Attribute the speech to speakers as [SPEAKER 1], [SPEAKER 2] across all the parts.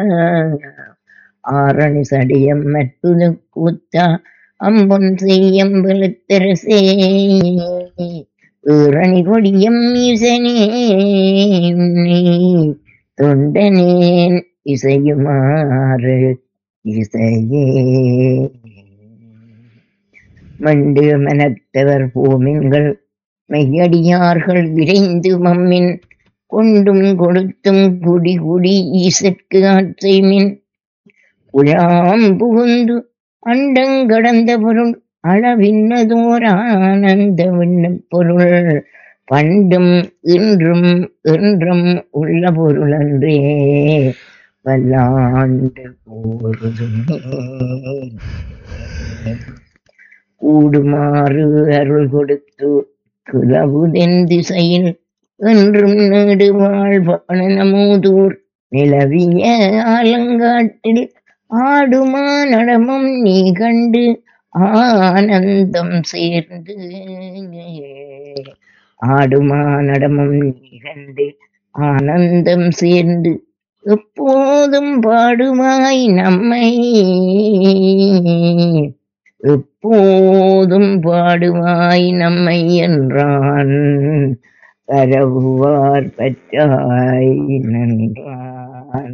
[SPEAKER 1] ஆரணி சடியம் மற்றுது கூத்தா அம்பொன் செய்யம் வெளுத்தரசே ஈரணி கொடியம் ஈசனே உன்னை தொண்டனேன் இசையுமாறு இசையே மண்டு மனத்தவர் பூமின்கள் மெய்யடியார்கள் விரைந்து மம்மின் கொண்டும் கொடுத்தும் குடி குடி ஈசற்கு ஆற்றைமின் குழாம் புகுந்து அண்டங்கடந்த பொருள் அளவின்னதோர் ஆனந்த விண்ணப் பொருள் பண்டும் இன்றும் என்றும் உள்ள பொருள் அன்றே வல்லாண்டு போருதுமே கூடுமாறு அருள் கொடுத்து குலவுதென் திசையில் என்றும் நீடு வாழ்வானமூதூர் நிலவிய ஆலங்காட்டில் ஆடுமா நடமும் நீ கண்டு ஆனந்தம் சேர்ந்து ஆடுமா நடமும் நீ கண்டு ஆனந்தம் சேர்ந்து எப்போதும் பாடுமாய் நம்மை எப்போதும் பாடுவாய் நம்மை என்றான் பரவுவார் பற்றாய் நின்றான்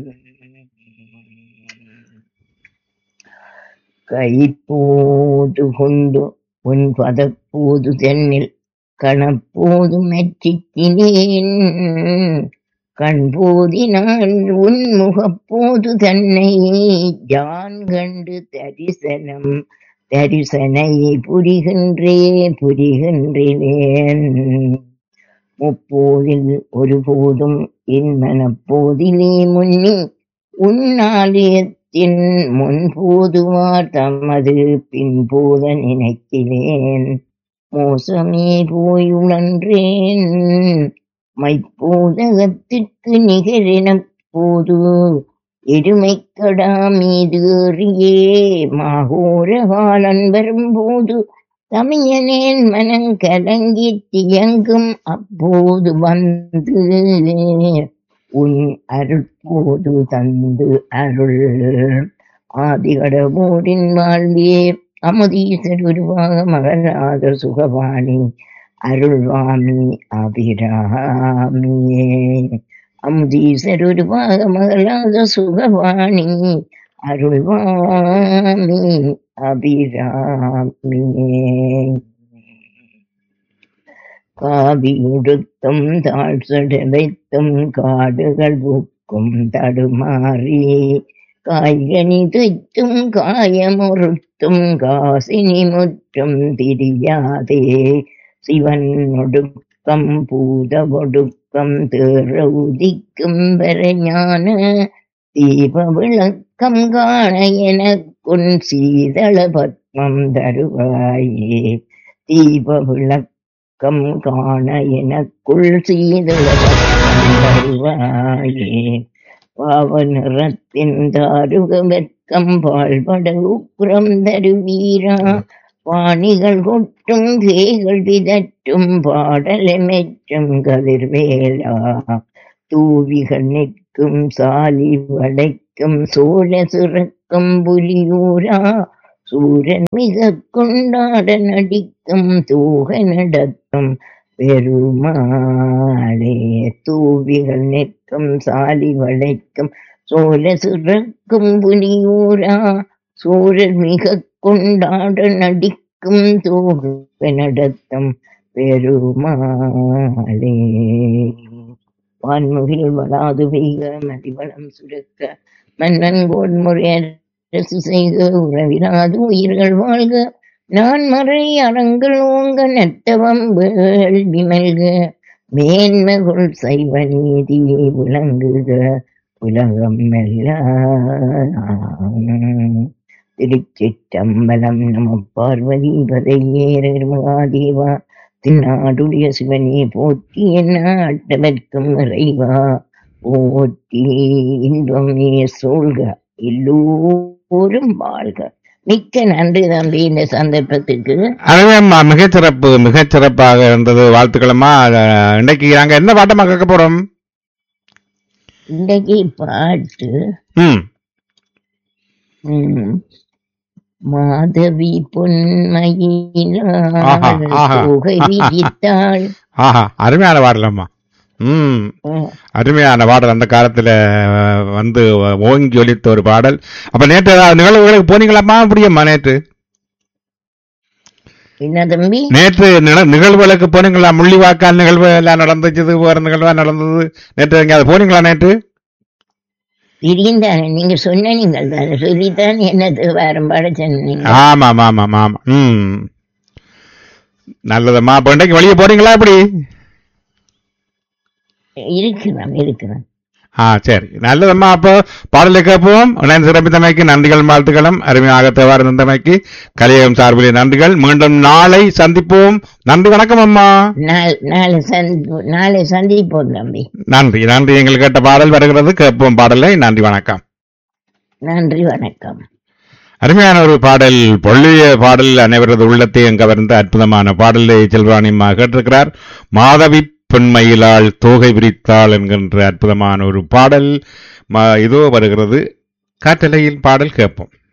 [SPEAKER 1] கைப்போது கொண்டு உன் பதப்போது தென்னில் கணப்போது மெச்சிக்கினேன் கண்போதி நான் உன் முகப்போது தன்னை யான் கண்டு தரிசனம் தரிசனை புரிகின்றே புரிகின்றேன் முப்போதில் ஒருபோதும் என் மனப்போதிலே முன்னி உன்னாலயத்தின் முன்போதுவார் தமது பின்போத நினைக்கிறேன் மோசமே போய் உணன்றேன் மைப்போதகத்திற்கு நிகரெனப் போது எருமைக்கடா மீது ஏறியே மாகோர காலன் வரும்போது தமியனேன் மனம் கலங்கி தியங்கும் அப்போது வந்து உன் அருட்போது தந்து அருள் ஆதிகடவோரின் வாழ்வே அமுதீசர் உருவாக மகளாத சுகவாணி அருள்வாமி அபிராமியே அமுதீசர் உருவாக மகளாத சுகவாணி அருள்வாமி அபிராமியே காவி உடுத்தும் தாழ் வைத்தும் காடுகள் பூக்கும் தடுமாறி காய்கனி துய்த்தும் காயமுறுத்தும் காசினி முற்றும் திரியாதே சிவன் ஒடுக்கம் பூத ஒடுக்கம் தேற உதிக்கும் வரைஞான தீப விளக்கம் காண எனக்குன் சீதள பத்மம் தருவாயே தீப விளக்கம் காண எனக்குள் சீதள பத்மம் தருவாயே பாவ நிறத்தின் தாருக வெட்கம் பாழ்பட உக்ரம் தருவீரா வாணிகள் கொட்டும் கேகள் விதற்றும் பாடலை மெச்சும் கதிர்வேலா தூவிகள் நிற்கும் சாலி வளைக்கும் சோழ சிறக்கும் புலியூரா சூரன் மிக கொண்டாட நடிக்கும் தூக நடத்தும் பெருமாளே தூவிகள் நிற்கும் சாலி வளைக்கும் சோழ சிறக்கும் புலியூரா சூரன் மிக கொண்டாட நடிக்கும் தூக நடத்தும் பெருமாளே வான்முகில் வளாது பெய்க மதிவளம் சுரக்க மன்னன் கோன்முறை அரசு செய்க உறவிலாது உயிர்கள் வாழ்க நான் மறை அறங்கள் ஓங்க நட்டவம் வேள்வி மல்க மேன்மகுள் சைவ நீதி விளங்குக உலகம் எல்லாம் திருச்சிற்றம்பலம் நம பார்வதி பதையேறுமாதேவா திருநாடுடைய சிவனே போற்றி என்ன அட்டவர்க்கும் இறைவா போற்றி இன்பமே சூழ்க எல்லோரும் வாழ்க மிக்க நன்றி தம்பி இந்த சந்தர்ப்பத்துக்கு
[SPEAKER 2] அதுதான்மா மிகச் சிறப்பு மிகச் சிறப்பாக இருந்தது வாழ்த்துக்களம்மா அஹ், இன்னைக்கு நாங்க என்ன பாட்டமா கேட்க போறோம்
[SPEAKER 1] இன்றைக்கு பாட்டு
[SPEAKER 2] ம்
[SPEAKER 1] ம். மாதவி பொன்மையினாள்
[SPEAKER 2] ஆஹா, ஆஹா.
[SPEAKER 1] புகை விரித்தாள்
[SPEAKER 2] ஆஹா அருமையான பாடலம்மா ம்
[SPEAKER 1] ம்.
[SPEAKER 2] அருமையான பாடல் அந்த காலத்துல அஹ், வந்து ஓங்கி ஒலித்த ஒரு பாடல் அப்ப நேற்று ஏதாவது நிகழ்வுகளுக்கு போனீங்களாம்மா அப்படியம்மா நேற்று
[SPEAKER 1] என்ன தம்பி
[SPEAKER 2] நேற்று நில- நிகழ்வுகளுக்கு போனீங்களா முள்ளிவாக்கால் நிகழ்வு எல்லாம் நடந்துச்சு வேற நிகழ்வா நடந்தது நேற்று எங்கேயாவது போனீங்களா நேற்று
[SPEAKER 1] தெரியுந்தானே நீங்க சொன்ன நீங்கள் தானே சொல்லித்தான் என்னது வேறுபாடு சொன்னீங்க
[SPEAKER 2] ஆமா ஆமா ஆமா ஆமா ம் நல்லதம்மா அப்ப இன்றைக்கு வெளியே போறீங்களா எப்படி
[SPEAKER 1] இருக்கிறோம் இருக்கிறோம்
[SPEAKER 2] ஆ சரி நல்லதம்மா அப்போ பாடலை கேட்போம் இணைந்து சிறப்பித்தமைக்கு நன்றிகள் வாழ்த்துக்களும் அருமையாக தேவார தந்தமைக்கு கலியகம் சார்பிலே நன்றிகள் மீண்டும் நாளை சந்திப்போம் நன்றி வணக்கம் அம்மா
[SPEAKER 1] நாளை நாளை சந்தி நாளை சந்திப்போம் தம்பி
[SPEAKER 2] நன்றி நன்றி எங்களுக்கு கேட்ட பாடல் வருகிறது கேட்போம் பாடலை நன்றி வணக்கம்
[SPEAKER 1] நன்றி வணக்கம்
[SPEAKER 2] அருமையான ஒரு பாடல் பொள்ளிய பாடல் அனைவரது உள்ளத்தையும் கவர்ந்த அற்புதமான பாடலை செல்வாணியம்மா கேட்டிருக்கிறார் மாதவி பெண்மயிலாள் தோகை விரித்தாள் என்கின்ற அற்புதமான ஒரு பாடல் ம- இதோ வருகிறது காற்றலையில் பாடல் கேட்போம்